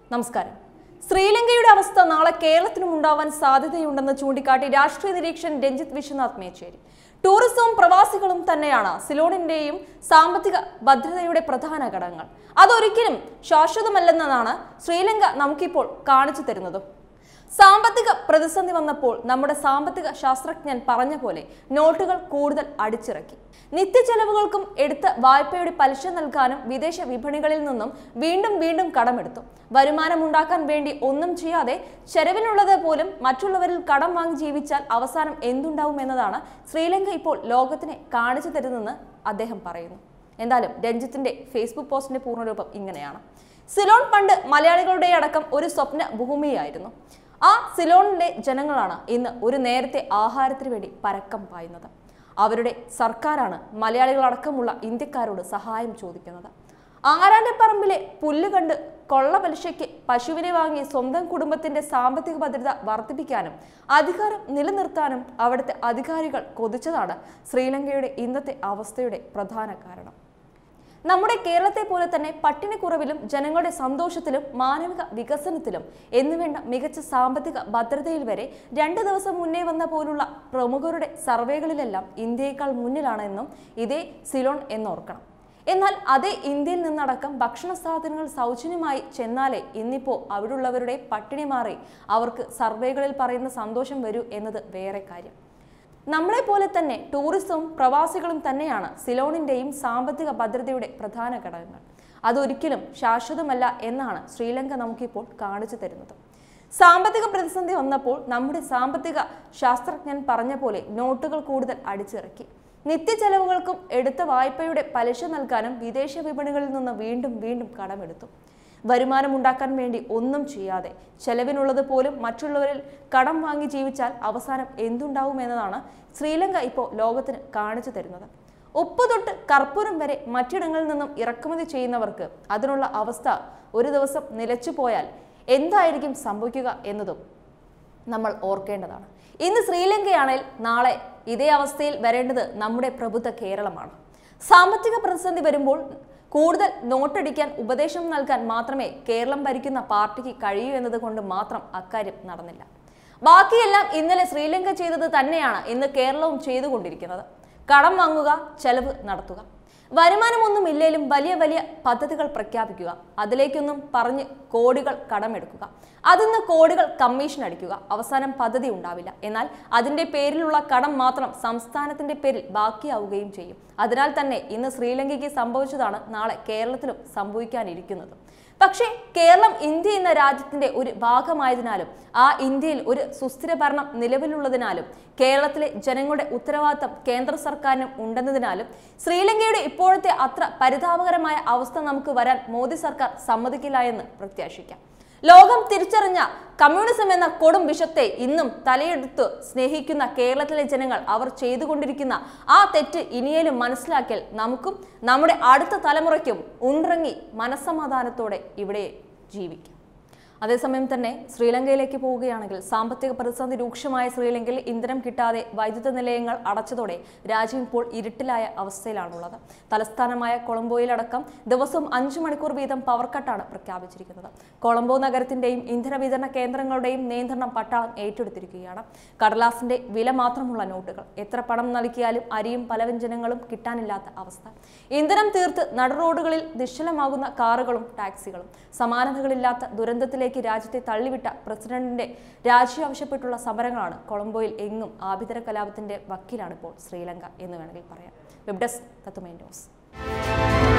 നമസ്കാരം ശ്രീലങ്കയുടെ അവസ്ഥ നാളെ കേരളത്തിനും ഉണ്ടാവാൻ സാധ്യതയുണ്ടെന്ന് ചൂണ്ടിക്കാട്ടി രാഷ്ട്രീയ നിരീക്ഷകൻ രഞ്ജിത്ത് വിശ്വനാഥ് മേച്ചേരി ടൂറിസവും പ്രവാസികളും തന്നെയാണ് സിലോണിന്റെയും സാമ്പത്തിക ഭദ്രതയുടെ പ്രധാന ഘടകങ്ങൾ അതൊരിക്കലും ശാശ്വതമല്ലെന്നതാണ് ശ്രീലങ്ക നമുക്കിപ്പോൾ കാണിച്ചു തരുന്നതും സാമ്പത്തിക പ്രതിസന്ധി വന്നപ്പോൾ നമ്മുടെ സാമ്പത്തിക ശാസ്ത്രജ്ഞൻ പറഞ്ഞ പോലെ നോട്ടുകൾ കൂടുതൽ അടിച്ചിറക്കി നിത്യചെലവുകൾക്കും എടുത്ത വായ്പയുടെ പലിശ നൽകാനും വിദേശ വിപണികളിൽ നിന്നും വീണ്ടും വീണ്ടും കടമെടുത്തു വരുമാനമുണ്ടാക്കാൻ വേണ്ടി ഒന്നും ചെയ്യാതെ ചെലവിനുള്ളത് പോലും മറ്റുള്ളവരിൽ കടം വാങ്ങി ജീവിച്ചാൽ അവസാനം എന്തുണ്ടാവും എന്നതാണ് ശ്രീലങ്ക ഇപ്പോൾ ലോകത്തിനെ കാണിച്ചു തരുന്നെന്ന് അദ്ദേഹം പറയുന്നു എന്തായാലും രഞ്ജിത്തിന്റെ ഫേസ്ബുക്ക് പോസ്റ്റിന്റെ പൂർണ്ണരൂപം ഇങ്ങനെയാണ് സിലോൺ പണ്ട് മലയാളികളുടെ അടക്കം ഒരു സ്വപ്ന ഭൂമിയായിരുന്നു ആ സിലോണിലെ ജനങ്ങളാണ് ഇന്ന് ഒരു നേരത്തെ ആഹാരത്തിന് വേണ്ടി പരക്കം പായുന്നത് അവരുടെ സർക്കാരാണ് മലയാളികളടക്കമുള്ള ഇന്ത്യക്കാരോട് സഹായം ചോദിക്കുന്നത് ആരാന്റെ പറമ്പിലെ പുല്ല് കണ്ട് കൊള്ള പലിശയ്ക്ക് പശുവിനെ വാങ്ങി സ്വന്തം കുടുംബത്തിന്റെ സാമ്പത്തിക ഭദ്രത വർദ്ധിപ്പിക്കാനും അധികാരം നിലനിർത്താനും അവിടുത്തെ അധികാരികൾ കൊതിച്ചതാണ് ശ്രീലങ്കയുടെ ഇന്നത്തെ അവസ്ഥയുടെ പ്രധാന കാരണം നമ്മുടെ കേരളത്തെ പോലെ തന്നെ പട്ടിണിക്കുറവിലും ജനങ്ങളുടെ സന്തോഷത്തിലും മാനവിക വികസനത്തിലും എന്നുവേണ്ട മികച്ച സാമ്പത്തിക ഭദ്രതയിൽ വരെ രണ്ട് ദിവസം മുന്നേ വന്ന പോലുള്ള പ്രമുഖരുടെ സർവേകളിലെല്ലാം ഇന്ത്യയേക്കാൾ മുന്നിലാണ് എന്നും ഇതേ സിലോൺ എന്നോർക്കണം എന്നാൽ അതേ ഇന്ത്യയിൽ നിന്നടക്കം ഭക്ഷണ സാധനങ്ങൾ സൗജന്യമായി ചെന്നാലേ ഇന്നിപ്പോ അവിടുള്ളവരുടെ പട്ടിണി മാറി അവർക്ക് സർവേകളിൽ പറയുന്ന സന്തോഷം വരൂ എന്നത് വേറെ കാര്യം നമ്മളെ പോലെ തന്നെ ടൂറിസവും പ്രവാസികളും തന്നെയാണ് സിലോണിന്റെയും സാമ്പത്തിക ഭദ്രതയുടെ പ്രധാന ഘടകങ്ങൾ അതൊരിക്കലും ശാശ്വതമല്ല എന്നാണ് ശ്രീലങ്ക നമുക്കിപ്പോൾ കാണിച്ചു തരുന്നത് സാമ്പത്തിക പ്രതിസന്ധി വന്നപ്പോൾ നമ്മുടെ സാമ്പത്തിക ശാസ്ത്രജ്ഞൻ പറഞ്ഞ പോലെ നോട്ടുകൾ കൂടുതൽ അടിച്ചിറക്കി നിത്യചെലവുകൾക്കും എടുത്ത വായ്പയുടെ പലിശ നൽകാനും വിദേശ വിപണികളിൽ നിന്ന് വീണ്ടും വീണ്ടും കടമെടുത്തു വരുമാനമുണ്ടാക്കാൻ വേണ്ടി ഒന്നും ചെയ്യാതെ ചെലവിനുള്ളത് പോലും മറ്റുള്ളവരിൽ കടം വാങ്ങി ജീവിച്ചാൽ അവസാനം എന്തുണ്ടാവും എന്നതാണ് ശ്രീലങ്ക ഇപ്പോൾ ലോകത്തിന് കാണിച്ചു തരുന്നത് ഉപ്പ് തൊട്ട് കർപ്പൂരം വരെ മറ്റിടങ്ങളിൽ നിന്നും ഇറക്കുമതി ചെയ്യുന്നവർക്ക് അതിനുള്ള അവസ്ഥ ഒരു ദിവസം നിലച്ചു പോയാൽ എന്തായിരിക്കും സംഭവിക്കുക എന്നതും നമ്മൾ ഓർക്കേണ്ടതാണ് ഇന്ന് ശ്രീലങ്കയാണെങ്കിൽ നാളെ ഇതേ അവസ്ഥയിൽ വരേണ്ടത് നമ്മുടെ പ്രബുദ്ധ കേരളമാണ് സാമ്പത്തിക പ്രതിസന്ധി വരുമ്പോൾ കൂടുതൽ നോട്ടടിക്കാൻ ഉപദേശം നൽകാൻ മാത്രമേ കേരളം ഭരിക്കുന്ന പാർട്ടിക്ക് കഴിയൂ എന്നത് കൊണ്ട് മാത്രം അക്കാര്യം നടന്നില്ല ബാക്കിയെല്ലാം ഇന്നലെ ശ്രീലങ്ക ചെയ്തത് തന്നെയാണ് ഇന്ന് കേരളവും ചെയ്തുകൊണ്ടിരിക്കുന്നത് കടം വാങ്ങുക ചെലവ് നടത്തുക വരുമാനമൊന്നും ഇല്ലേലും വലിയ വലിയ പദ്ധതികൾ പ്രഖ്യാപിക്കുക അതിലേക്കൊന്നും പറഞ്ഞ് കോടികൾ കടമെടുക്കുക അതിന്ന് കോടികൾ കമ്മീഷൻ അടിക്കുക അവസാനം പദ്ധതി ഉണ്ടാവില്ല എന്നാൽ അതിന്റെ പേരിലുള്ള കടം മാത്രം സംസ്ഥാനത്തിന്റെ പേരിൽ ബാക്കിയാവുകയും ചെയ്യും അതിനാൽ തന്നെ ഇന്ന് ശ്രീലങ്കയ്ക്ക് സംഭവിച്ചതാണ് നാളെ കേരളത്തിലും സംഭവിക്കാനിരിക്കുന്നത് പക്ഷേ കേരളം ഇന്ത്യ എന്ന രാജ്യത്തിന്റെ ഒരു ഭാഗമായതിനാലും ആ ഇന്ത്യയിൽ ഒരു സുസ്ഥിര ഭരണം നിലവിലുള്ളതിനാലും കേരളത്തിലെ ജനങ്ങളുടെ ഉത്തരവാദിത്തം കേന്ദ്ര സർക്കാരിനും ഉണ്ടെന്നതിനാലും ശ്രീലങ്കയുടെ ഇപ്പോഴത്തെ അത്ര പരിതാപകരമായ അവസ്ഥ നമുക്ക് വരാൻ മോദി സർക്കാർ സമ്മതിക്കില്ല എന്ന് പ്രത്യാശിക്കാം ലോകം തിരിച്ചറിഞ്ഞ കമ്മ്യൂണിസം എന്ന കൊടും വിഷത്തെ ഇന്നും തലയെടുത്ത് സ്നേഹിക്കുന്ന കേരളത്തിലെ ജനങ്ങൾ അവർ ചെയ്തുകൊണ്ടിരിക്കുന്ന ആ തെറ്റ് ഇനിയേലും മനസ്സിലാക്കിയാൽ നമുക്കും നമ്മുടെ അടുത്ത തലമുറയ്ക്കും ഉണ്ടിറങ്ങി മനസ്സമാധാനത്തോടെ ഇവിടെ ജീവിക്കാം അതേസമയം തന്നെ ശ്രീലങ്കയിലേക്ക് പോവുകയാണെങ്കിൽ സാമ്പത്തിക പ്രതിസന്ധി രൂക്ഷമായ ശ്രീലങ്കയിൽ ഇന്ധനം കിട്ടാതെ വൈദ്യുത നിലയങ്ങൾ അടച്ചതോടെ രാജ്യം ഇപ്പോൾ ഇരുട്ടിലായ അവസ്ഥയിലാണുള്ളത് തലസ്ഥാനമായ കൊളംബോയിലടക്കം ദിവസവും അഞ്ചു മണിക്കൂർ വീതം പവർ കട്ടാണ് പ്രഖ്യാപിച്ചിരിക്കുന്നത് കൊളംബോ നഗരത്തിന്റെയും ഇന്ധന വിതരണ കേന്ദ്രങ്ങളുടെയും നിയന്ത്രണം പട്ടാളം ഏറ്റെടുത്തിരിക്കുകയാണ് കടലാസിന്റെ വില മാത്രമുള്ള നോട്ടുകൾ എത്ര പണം നൽകിയാലും അരിയും പലവ്യഞ്ജനങ്ങളും കിട്ടാനില്ലാത്ത അവസ്ഥ ഇന്ധനം തീർത്ത് നടുറോഡുകളിൽ നിശ്ചലമാകുന്ന കാറുകളും ടാക്സികളും സമാനതകളില്ലാത്ത ദുരന്തത്തിലേക്ക് രാജ്യത്തെ തള്ളിവിട്ട പ്രസിഡന്റിന്റെ രാജി ആവശ്യപ്പെട്ടുള്ള സമരങ്ങളാണ് കൊളംബോയിൽ എങ്ങും ആഭ്യന്തര കലാപത്തിന്റെ വക്കീലാണ് ഇപ്പോൾ ശ്രീലങ്ക എന്ന് വേണമെങ്കിൽ പറയാം വെബ് ഡെസ്ക് തത്തുമേ ന്യൂസ്